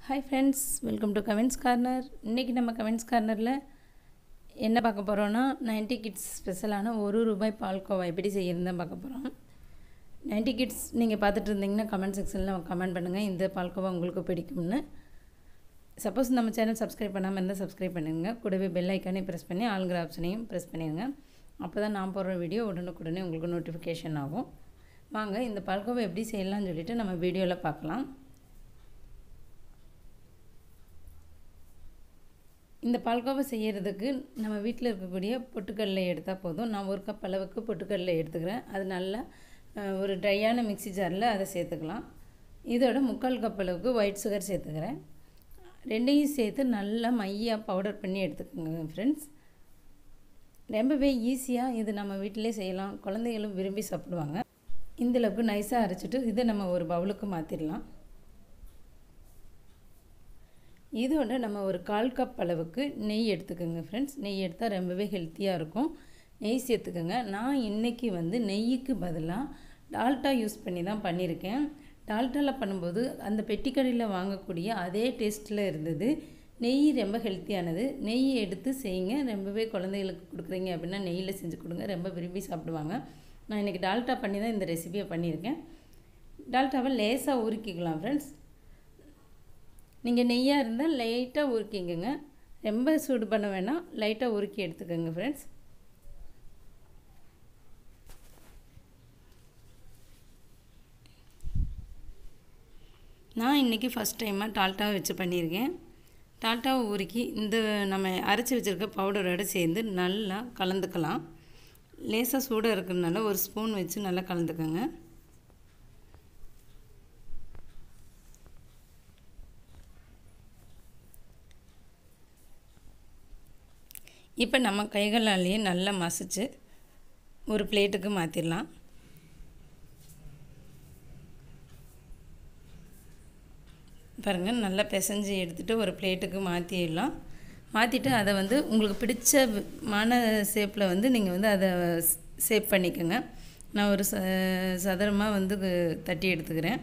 hi friends welcome to comments corner இன்றைக்கி நம்ம comments கார்னரில் என்ன பார்க்க போகிறோன்னா 90 கிட்ஸ் ஸ்பெஷலான ஒரு ரூபாய் பால்கோவா எப்படி செய்யறது தான் பார்க்க போகிறோம் 90 கிட்ஸ் நீங்கள் பார்த்துட்டு இருந்தீங்கன்னா கமெண்ட் செக்ஷனில் கமெண்ட் பண்ணுங்கள் இந்த பால்கோவா உங்களுக்கு பிடிக்கும்னு சப்போஸ் நம்ம சேனல் சப்ஸ்கிரைப் பண்ணாமல் இருந்தால் சப்ஸ்கிரைப் பண்ணுங்க கூடவே பெல் ஐக்கானே ப்ரெஸ் பண்ணி ஆளுங்கிற ஆப்ஷனையும் ப்ரெஸ் பண்ணிடுங்க அப்போ தான் நான் போடுற வீடியோ உடனுக்குடனே உங்களுக்கு நோட்டிஃபிகேஷன் ஆகும் வாங்க இந்த பால்கோவா எப்படி செய்யலாம்னு சொல்லிட்டு நம்ம வீடியோவில் பார்க்கலாம் இந்த பால்கோவா செய்கிறதுக்கு நம்ம வீட்டில் இருக்கக்கூடிய பொட்டுக்கடலை எடுத்தால் போதும் நான் ஒரு கப் அளவுக்கு பொட்டுக்கடலை எடுத்துக்கிறேன் அது நல்லா அஹ், ஒரு ட்ரையான மிக்ஸி ஜாரில் அதை சேர்த்துக்கலாம் இதோட முக்கால் கப் அளவுக்கு ஒயிட் சுகர் சேர்த்துக்கிறேன் ரெண்டையும் சேர்த்து நல்லா மையாக பவுடர் பண்ணி எடுத்துக்கோங்க ஃப்ரெண்ட்ஸ் ரொம்பவே ஈஸியாக இது நம்ம வீட்டிலே செய்யலாம் குழந்தைகளும் விரும்பி சாப்பிடுவாங்க இந்தளவுக்கு நைஸாக அரைச்சிட்டு இதை நம்ம ஒரு பவுலுக்கு மாற்றிடலாம் இதோட நம்ம ஒரு கால் கப் அளவுக்கு நெய் எடுத்துக்கோங்க ஃப்ரெண்ட்ஸ் நெய் எடுத்தால் ரொம்பவே ஹெல்த்தியாக இருக்கும் நெய் சேர்த்துக்கோங்க நான் இன்றைக்கி வந்து நெய்யுக்கு பதிலாக டால்டா யூஸ் பண்ணி தான் பண்ணியிருக்கேன் டால்டாவில் பண்ணும்போது அந்த பெட்டி கடையில் வாங்கக்கூடிய அதே டேஸ்ட்டில் இருந்தது நெய் ரொம்ப ஹெல்த்தியானது நெய் எடுத்து செய்யுங்க ரொம்பவே குழந்தைகளுக்கு கொடுக்குறீங்க அப்படின்னா நெய்யில் செஞ்சு கொடுங்க ரொம்ப விரும்பி சாப்பிடுவாங்க நான் இன்றைக்கி டால்டா பண்ணி தான் இந்த ரெசிபியை பண்ணியிருக்கேன் டால்டாவை லேசாக உருக்கிக்கலாம் ஃப்ரெண்ட்ஸ் நீங்கள் நெய்யாக இருந்தால் லைட்டாக உருக்கிங்கங்க ரொம்ப சூடு பண்ண வேணாம் லைட்டாக உருக்கி எடுத்துக்கோங்க ஃப்ரெண்ட்ஸ் நான் இன்றைக்கி ஃபஸ்ட் டைமாக டால்ட்டாவை வச்சு பண்ணியிருக்கேன் டால்ட்டாவை உருக்கி இந்த நம்ம அரைச்சி வச்சுருக்க பவுடரோடு சேர்ந்து நல்லா கலந்துக்கலாம் லேசாக சூடாக இருக்கிறதுனால ஒரு ஸ்பூன் வச்சு நல்லா கலந்துக்கோங்க இப்போ நம்ம கைகளாலேயே நல்லா மசிச்சு ஒரு பிளேட்டுக்கு மாற்றிடலாம் பாருங்கள் நல்லா பிசைஞ்சு எடுத்துகிட்டு ஒரு பிளேட்டுக்கு மாற்றிடலாம் மாற்றிட்டு அதை வந்து உங்களுக்கு பிடிச்ச மான ஷேப்பில் வந்து நீங்கள் வந்து அதை ஷேப் பண்ணிக்கோங்க நான் ஒரு ச சதுரமாக வந்து தட்டி எடுத்துக்கிறேன்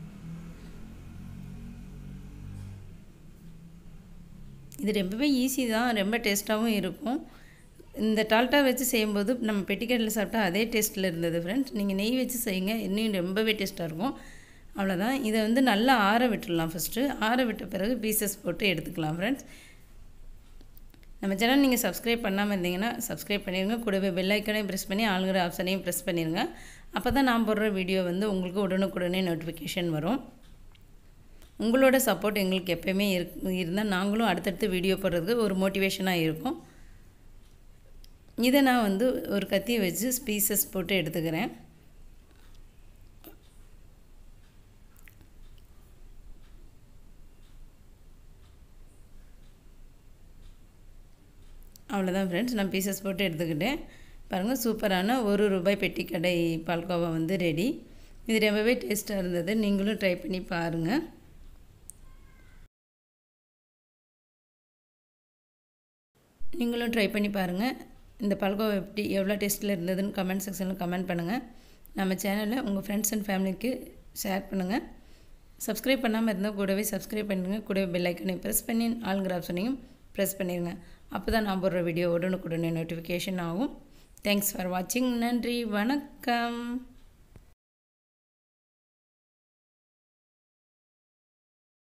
இது ரொம்பவே ஈஸி தான் ரொம்ப டேஸ்ட்டாகவும் இருக்கும் இந்த டால்ட்டா வச்சு செய்யும்போது நம்ம பெட்டிக்கடையில் சாப்பிட்டா அதே டேஸ்ட்டில் இருந்தது ஃப்ரெண்ட்ஸ் நீங்கள் நெய் வச்சு செய்யுங்க இன்னும் ரொம்பவே டேஸ்ட்டாக இருக்கும் அவ்வளோதான் இதை வந்து நல்லா ஆற விட்டுடலாம் ஃபஸ்ட்டு ஆற விட்ட பிறகு பீசஸ் போட்டு எடுத்துக்கலாம் ஃப்ரெண்ட்ஸ் நம்ம சேனல் நீங்கள் சப்ஸ்கிரைப் பண்ணாமல் இருந்தீங்கன்னா சப்ஸ்கிரைப் பண்ணிடுங்க கூடவே பெல் ஐக்கனையும் ப்ரெஸ் பண்ணி ஆளுங்கிற ஆப்ஷனையும் ப்ரெஸ் பண்ணிடுங்க அப்போ தான் நான் போடுற வீடியோ வந்து உங்களுக்கு உடனுக்குடனே நோட்டிஃபிகேஷன் வரும் உங்களோட சப்போர்ட் எங்களுக்கு எப்போயுமே இருக் இருந்தால் நாங்களும் அடுத்தடுத்து வீடியோ போடுறதுக்கு ஒரு மோட்டிவேஷனாக இருக்கும் இதை நான் வந்து ஒரு கத்தியை வச்சு பீசஸ் போட்டு எடுத்துக்கிறேன் அவ்வளோதான் ஃப்ரெண்ட்ஸ் நான் பீசஸ் போட்டு எடுத்துக்கிட்டேன் பாருங்கள் சூப்பரான ஒரு ரூபாய் பெட்டி கடை பால்கோவா வந்து ரெடி இது ரொம்பவே டேஸ்ட்டாக இருந்தது நீங்களும் ட்ரை பண்ணி பாருங்கள் நீங்களும் ட்ரை பண்ணி பாருங்கள் இந்த பால்கோவா எப்படி எவ்வளோ டேஸ்ட்டில் இருந்ததுன்னு கமெண்ட் செக்ஷனில் கமெண்ட் பண்ணுங்கள் நம்ம சேனலில் உங்கள் ஃப்ரெண்ட்ஸ் அண்ட் ஃபேமிலிக்கு ஷேர் பண்ணுங்கள் சப்ஸ்கிரைப் பண்ணாமல் இருந்தால் கூடவே சப்ஸ்கிரைப் பண்ணுங்க கூடவே பெல் ஐக்கனை ப்ரெஸ் பண்ணி ஆளுங்கிற ஆப்ஷனையும் ப்ரெஸ் பண்ணிடுங்க அப்போ தான் நான் போடுற வீடியோ உடனுக்குடனே நோட்டிஃபிகேஷன் ஆகும் தேங்க்ஸ் ஃபார் வாட்சிங் நன்றி வணக்கம்